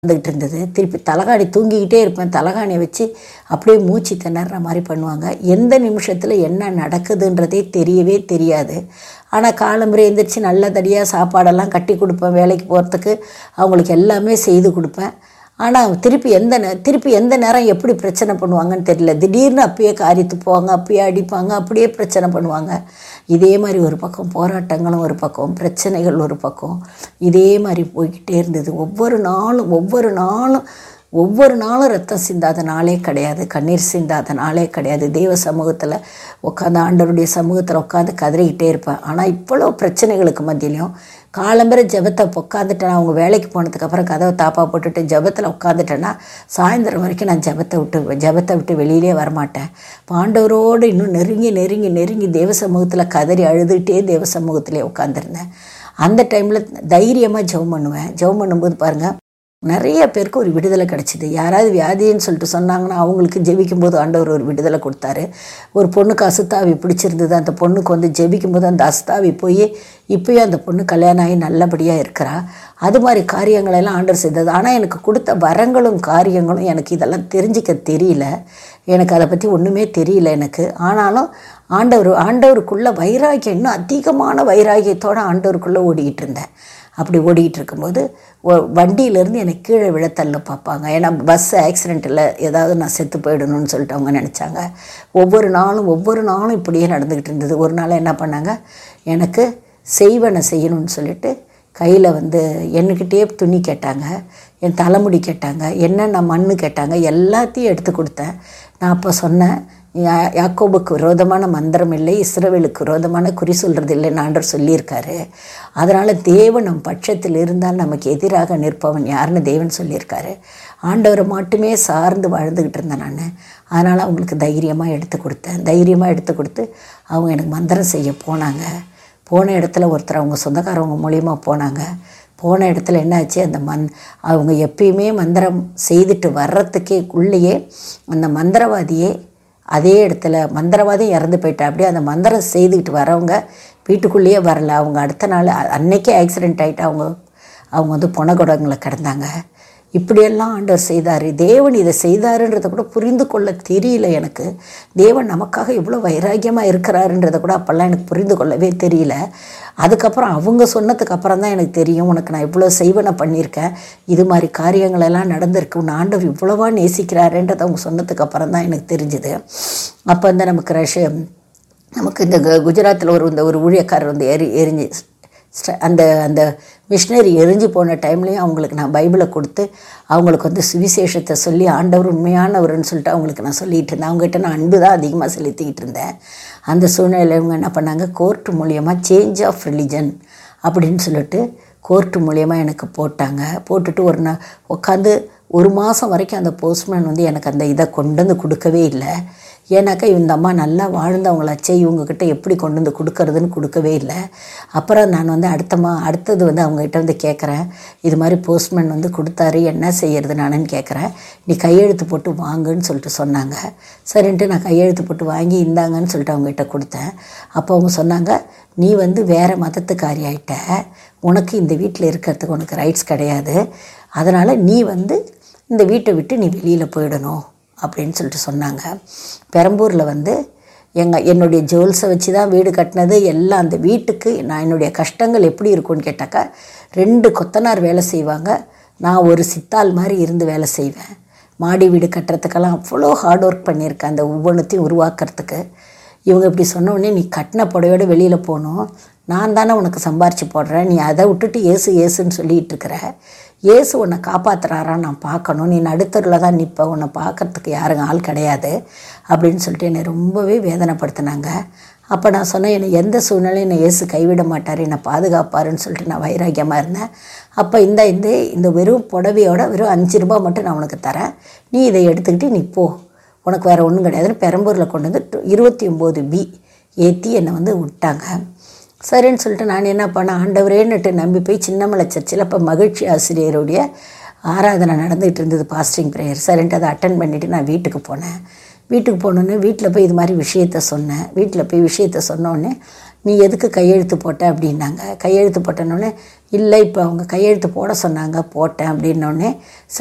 வந்துக்கிட்டு இருந்தது திருப்பி தலகாணி தூங்கிக்கிட்டே இருப்பேன் தலகாணியை வச்சு அப்படியே மூச்சு திணற மாதிரி பண்ணுவாங்க எந்த நிமிஷத்தில் என்ன நடக்குதுன்றதே தெரியவே தெரியாது ஆனால் காலம்புரை எந்திரிச்சு நல்லதடியாக சாப்பாடெல்லாம் கட்டி கொடுப்பேன் வேலைக்கு போகிறதுக்கு அவங்களுக்கு எல்லாமே செய்து கொடுப்பேன் ஆனால் திருப்பி எந்த நே திருப்பி எந்த நேரம் எப்படி பிரச்சனை பண்ணுவாங்கன்னு தெரியல திடீர்னு அப்பயே காரியத்து போவாங்க அப்பயே அடிப்பாங்க அப்படியே பிரச்சனை பண்ணுவாங்க இதே மாதிரி ஒரு பக்கம் போராட்டங்களும் ஒரு பக்கம் பிரச்சனைகள் ஒரு பக்கம் இதே மாதிரி போய்கிட்டே இருந்தது ஒவ்வொரு நாளும் ஒவ்வொரு நாளும் ஒவ்வொரு நாளும் ரத்தம் சிந்தாத நாளே கிடையாது கண்ணீர் சிந்தாத நாளே கிடையாது தெய்வ சமூகத்தில் உட்காந்து ஆண்டவருடைய சமூகத்தில் உட்காந்து கதறிக்கிட்டே இருப்பேன் ஆனால் இவ்வளோ பிரச்சனைகளுக்கு மத்தியிலையும் காலம்பரை ஜெபத்தை உட்காந்துட்டேன் அவங்க வேலைக்கு போனதுக்கப்புறம் கதவை தாப்பா போட்டுட்டு ஜெபத்தில் உட்காந்துட்டேன்னா சாயந்தரம் வரைக்கும் நான் ஜெபத்தை விட்டு ஜெபத்தை விட்டு வெளியிலே வரமாட்டேன் பாண்டவரோடு இன்னும் நெருங்கி நெருங்கி நெருங்கி தேவ சமூகத்தில் கதறி அழுதுகிட்டே தேவ சமூகத்திலே உட்காந்துருந்தேன் அந்த டைமில் தைரியமாக ஜெபம் பண்ணுவேன் ஜெபம் பண்ணும்போது பாருங்கள் நிறைய பேருக்கு ஒரு விடுதலை கிடச்சிது யாராவது வியாதின்னு சொல்லிட்டு சொன்னாங்கன்னா அவங்களுக்கு ஜெபிக்கும்போது ஆண்டவர் ஒரு விடுதலை கொடுத்தாரு ஒரு பொண்ணுக்கு அசுத்தாவி பிடிச்சிருந்தது அந்த பொண்ணுக்கு வந்து ஜெபிக்கும்போது அந்த அசுத்தாவி போய் இப்போயும் அந்த பொண்ணு கல்யாணம் ஆகி நல்லபடியாக இருக்கிறா அது மாதிரி காரியங்களெல்லாம் ஆண்டவர் செய்தது ஆனால் எனக்கு கொடுத்த வரங்களும் காரியங்களும் எனக்கு இதெல்லாம் தெரிஞ்சிக்க தெரியல எனக்கு அதை பற்றி ஒன்றுமே தெரியல எனக்கு ஆனாலும் ஆண்டவர் ஆண்டவருக்குள்ள வைராகியம் இன்னும் அதிகமான வைராகியத்தோடு ஆண்டவருக்குள்ளே ஓடிக்கிட்டு இருந்தேன் அப்படி ஓடிக்கிட்டு இருக்கும்போது வண்டியிலேருந்து எனக்கு கீழே விழத்தள்ள பார்ப்பாங்க ஏன்னா பஸ் ஆக்சிடெண்ட்டில் ஏதாவது நான் செத்து போயிடணும்னு சொல்லிட்டு அவங்க நினச்சாங்க ஒவ்வொரு நாளும் ஒவ்வொரு நாளும் இப்படியே நடந்துக்கிட்டு இருந்தது ஒரு நாள் என்ன பண்ணாங்க எனக்கு செய்வனை செய்யணும்னு சொல்லிட்டு கையில் வந்து என்கிட்டயே துணி கேட்டாங்க என் தலைமுடி கேட்டாங்க என்னென்ன மண் கேட்டாங்க எல்லாத்தையும் எடுத்து கொடுத்தேன் நான் அப்போ சொன்னேன் யா- யாக்கோபுக்கு விரோதமான மந்திரம் இல்லை இஸ்ரவேலுக்கு விரோதமான குறி சொல்கிறது இல்லைன்னு ஆண்டவர் சொல்லியிருக்காரு அதனால் தேவன் நம் பட்சத்தில் இருந்தால் நமக்கு எதிராக நிற்பவன் யாருன்னு தேவன் சொல்லியிருக்காரு ஆண்டவரை மட்டுமே சார்ந்து வாழ்ந்துக்கிட்டு இருந்தேன் நான் அதனால் அவங்களுக்கு தைரியமாக எடுத்து கொடுத்தேன் தைரியமாக எடுத்து கொடுத்து அவங்க எனக்கு மந்திரம் செய்ய போனாங்க போன இடத்துல ஒருத்தர் அவங்க சொந்தக்காரவங்க மூலியமாக போனாங்க போன இடத்துல என்னாச்சு அந்த மந் அவங்க எப்பயுமே மந்திரம் செய்துட்டு வர்றதுக்கே உள்ளேயே அந்த மந்திரவாதியே அதே இடத்துல மந்திரவாதி இறந்து போயிட்டா அப்படியே அந்த மந்திரம் செய்துக்கிட்டு வரவங்க வீட்டுக்குள்ளேயே வரல அவங்க அடுத்த நாள் அ- அன்னைக்கே ஆக்சிடெண்ட் ஆகிட்டு அவங்க அவங்க வந்து பொணகுடங்களை கிடந்தாங்க இப்படியெல்லாம் ஆண்டவர் செய்தார் தேவன் இதை செய்தாருன்றதை கூட புரிந்து கொள்ள தெரியல எனக்கு தேவன் நமக்காக இவ்வளோ வைராக்கியமாக இருக்கிறாருன்றதை கூட அப்போல்லாம் எனக்கு புரிந்து கொள்ளவே தெரியல அதுக்கப்புறம் அவங்க சொன்னதுக்கு அப்புறம் தான் எனக்கு தெரியும் உனக்கு நான் இவ்வளோ செய்வனை பண்ணியிருக்கேன் இது மாதிரி காரியங்கள் எல்லாம் நடந்திருக்கு உன் ஆண்டவர் இவ்வளவா நேசிக்கிறாருன்றதை அவங்க சொன்னதுக்கு அப்புறம் தான் எனக்கு தெரிஞ்சுது அப்போ வந்து நமக்கு ரஷ நமக்கு இந்த கு- குஜராத்தில் ஒரு இந்த ஒரு ஊழியக்காரர் வந்து எரி எரிஞ்சு ஸ்ட- அந்த அந்த மிஷினரி எரிஞ்சு போன டைம்லேயும் அவங்களுக்கு நான் பைபிளை கொடுத்து அவங்களுக்கு வந்து சுவிசேஷத்தை சொல்லி ஆண்டவர் உண்மையானவர்னு சொல்லிட்டு அவங்களுக்கு நான் சொல்லிட்டு இருந்தேன் அவங்ககிட்ட நான் அன்பு தான் அதிகமாக செலுத்திக்கிட்டு இருந்தேன் அந்த சூழ்நிலையில் இவங்க என்ன பண்ணாங்க கோர்ட்டு மூலியமாக சேஞ்ச் ஆஃப் ரிலிஜன் அப்படின்னு சொல்லிட்டு கோர்ட்டு மூலியமா எனக்கு போட்டாங்க போட்டுட்டு ஒரு நாள் உட்காந்து ஒரு மாதம் வரைக்கும் அந்த போஸ்ட்மேன் வந்து எனக்கு அந்த இதை கொண்டு வந்து கொடுக்கவே இல்லை ஏன்னாக்கா இந்த அம்மா நல்லா வாழ்ந்தவங்களாச்சே இவங்கக்கிட்ட எப்படி கொண்டு வந்து கொடுக்கறதுன்னு கொடுக்கவே இல்லை அப்புறம் நான் வந்து அடுத்த மா அடுத்தது வந்து அவங்ககிட்ட வந்து கேட்குறேன் இது மாதிரி போஸ்ட்மேன் வந்து கொடுத்தாரு என்ன செய்யறது நானுன்னு கேட்குறேன் நீ கையெழுத்து போட்டு வாங்குன்னு சொல்லிட்டு சொன்னாங்க சரின்ட்டு நான் கையெழுத்து போட்டு வாங்கி இந்தாங்கன்னு சொல்லிட்டு அவங்ககிட்ட கொடுத்தேன் அப்போ அவங்க சொன்னாங்க நீ வந்து வேறு மதத்துக்காரி ஆயிட்ட உனக்கு இந்த வீட்டில் இருக்கிறதுக்கு உனக்கு ரைட்ஸ் கிடையாது அதனால் நீ வந்து இந்த வீட்டை விட்டு நீ வெளியில் போயிடணும் அப்படின்னு சொல்லிட்டு சொன்னாங்க பெரம்பூரில் வந்து எங்கள் என்னுடைய ஜுவல்ஸை வச்சு தான் வீடு கட்டினது எல்லாம் அந்த வீட்டுக்கு நான் என்னுடைய கஷ்டங்கள் எப்படி இருக்கும்னு கேட்டாக்கா ரெண்டு கொத்தனார் வேலை செய்வாங்க நான் ஒரு சித்தாள் மாதிரி இருந்து வேலை செய்வேன் மாடி வீடு கட்டுறதுக்கெல்லாம் அவ்வளோ ஹார்ட் ஒர்க் பண்ணியிருக்கேன் அந்த ஒவ்வொன்றத்தையும் உருவாக்குறதுக்கு இவங்க இப்படி சொன்ன உடனே நீ கட்டின புடவையோட வெளியில் போகணும் நான் தானே உனக்கு சம்பாரித்து போடுறேன் நீ அதை விட்டுட்டு ஏசு ஏசுன்னு சொல்லிட்டு இருக்கிற ஏசு உன்னை காப்பாத்துறாரா நான் பார்க்கணும் நீ நடுத்தரில் தான் நிற்ப உன்னை பார்க்கறதுக்கு யாரும் ஆள் கிடையாது அப்படின்னு சொல்லிட்டு என்னை ரொம்பவே வேதனைப்படுத்தினாங்க அப்போ நான் சொன்னேன் என்னை எந்த சூழ்நிலையும் என்னை இயேசு கைவிட மாட்டார் என்னை பாதுகாப்பாருன்னு சொல்லிட்டு நான் வைராக்கியமாக இருந்தேன் அப்போ இந்த இந்த இந்த வெறும் புடவையோட வெறும் அஞ்சு ரூபாய் மட்டும் நான் உனக்கு தரேன் நீ இதை எடுத்துக்கிட்டு நீ போ உனக்கு வேறு ஒன்றும் கிடையாதுன்னு பெரம்பூரில் கொண்டு வந்து டு- இருபத்தி ஒம்பது பி ஏற்றி என்னை வந்து விட்டாங்க சரின்னு சொல்லிட்டு நான் என்ன பண்ணேன் ஆண்டவரேன்னுட்டு நம்பி போய் சின்னமலை சர்ச்சில் இப்போ மகிழ்ச்சி ஆசிரியருடைய ஆராதனை நடந்துகிட்டு இருந்தது பாஸ்டிங் ப்ரேயர் சரின்ட்டு அதை அட்டன் பண்ணிவிட்டு நான் வீட்டுக்கு போனேன் வீட்டுக்கு போனோன்னே வீட்டில் போய் இது மாதிரி விஷயத்த சொன்னேன் வீட்டில் போய் விஷயத்த சொன்னோடனே நீ எதுக்கு கையெழுத்து போட்ட அப்படின்னாங்க கையெழுத்து போட்டனோடனே இல்லை இப்போ அவங்க கையெழுத்து போட சொன்னாங்க போட்டேன் அப்படின்னோடனே